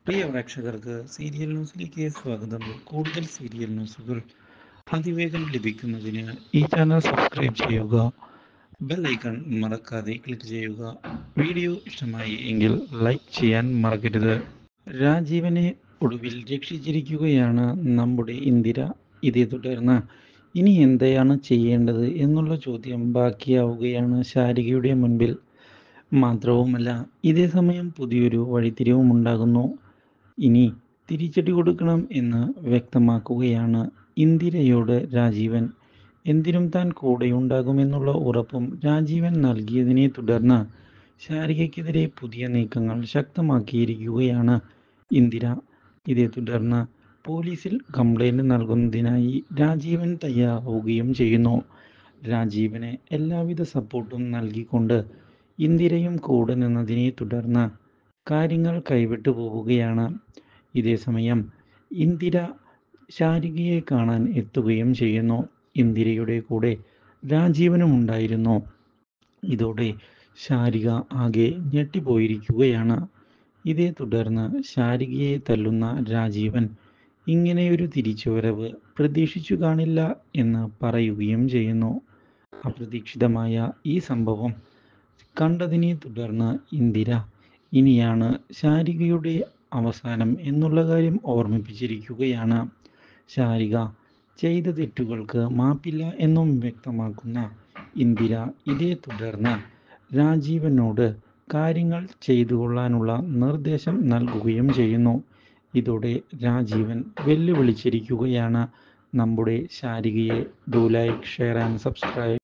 പ്രിയ പ്രേക്ഷകർക്ക് സീരിയൽ ന്യൂസിലേക്ക് സ്വാഗതം കൂടുതൽ സീരിയൽ ന്യൂസുകൾ അതിവേഗം ലഭിക്കുന്നതിന് ഈ ചാനൽ സബ്സ്ക്രൈബ് ചെയ്യുക ബെൽ ഐക്കൺ മറക്കാതെ ക്ലിക്ക് ചെയ്യുക വീഡിയോ ഇഷ്ടമായി എങ്കിൽ ലൈക്ക് ചെയ്യാൻ മറക്കരുത് രാജീവനെ ഒടുവിൽ രക്ഷിച്ചിരിക്കുകയാണ് നമ്മുടെ ഇന്ദിര ഇതേ തുടർന്ന് ഇനി എന്തെയാണ് ചെയ്യേണ്ടത് എന്നുള്ള ചോദ്യം ബാക്കിയാവുകയാണ് ശാരികയുടെ മുൻപിൽ മാത്രവുമല്ല ഇതേ സമയം പുതിയൊരു വഴിത്തിരിവും ഉണ്ടാകുന്നു ഇനി തിരിച്ചടി കൊടുക്കണം എന്ന് വ്യക്തമാക്കുകയാണ് ഇന്ദിരയോട് രാജീവൻ എന്തിനും താൻ കൂടെയുണ്ടാകുമെന്നുള്ള ഉറപ്പും രാജീവൻ നൽകിയതിനെ തുടർന്ന് ശാരികയ്ക്കെതിരെ പുതിയ നീക്കങ്ങൾ ശക്തമാക്കിയിരിക്കുകയാണ് ഇന്ദിര ഇതേ തുടർന്ന് പോലീസിൽ കംപ്ലൈൻറ്റ് നൽകുന്നതിനായി രാജീവൻ തയ്യാറാവുകയും ചെയ്യുന്നു രാജീവന് എല്ലാവിധ സപ്പോർട്ടും നൽകിക്കൊണ്ട് ഇന്ദിരയും കൂടെ നിന്നതിനെ തുടർന്ന് കാര്യങ്ങൾ കൈവിട്ടു പോവുകയാണ് ഇതേ സമയം ഇന്ദിര ശാരികയെ കാണാൻ എത്തുകയും ചെയ്യുന്നു ഇന്ദിരയുടെ കൂടെ രാജീവനും ഉണ്ടായിരുന്നു ഇതോടെ ശാരിക ആകെ ഞെട്ടിപ്പോയിരിക്കുകയാണ് ഇതേ തുടർന്ന് ശാരികയെ തല്ലുന്ന രാജീവൻ ഇങ്ങനെയൊരു തിരിച്ചുവരവ് പ്രതീക്ഷിച്ചു കാണില്ല എന്ന് പറയുകയും ചെയ്യുന്നു അപ്രതീക്ഷിതമായ ഈ സംഭവം കണ്ടതിനെ തുടർന്ന് ഇന്ദിര ഇനിയാണ് ശാരികയുടെ അവസാനം എന്നുള്ള കാര്യം ഓർമ്മിപ്പിച്ചിരിക്കുകയാണ് ശാരിക ചെയ്ത തെറ്റുകൾക്ക് മാപ്പില്ല എന്നും വ്യക്തമാക്കുന്ന ഇന്ദിര ഇതേ തുടർന്ന് രാജീവനോട് കാര്യങ്ങൾ ചെയ്തു കൊള്ളാനുള്ള നിർദ്ദേശം നൽകുകയും ചെയ്യുന്നു ഇതോടെ രാജീവൻ വെല്ലുവിളിച്ചിരിക്കുകയാണ് നമ്മുടെ ശാരികയെ do like share and subscribe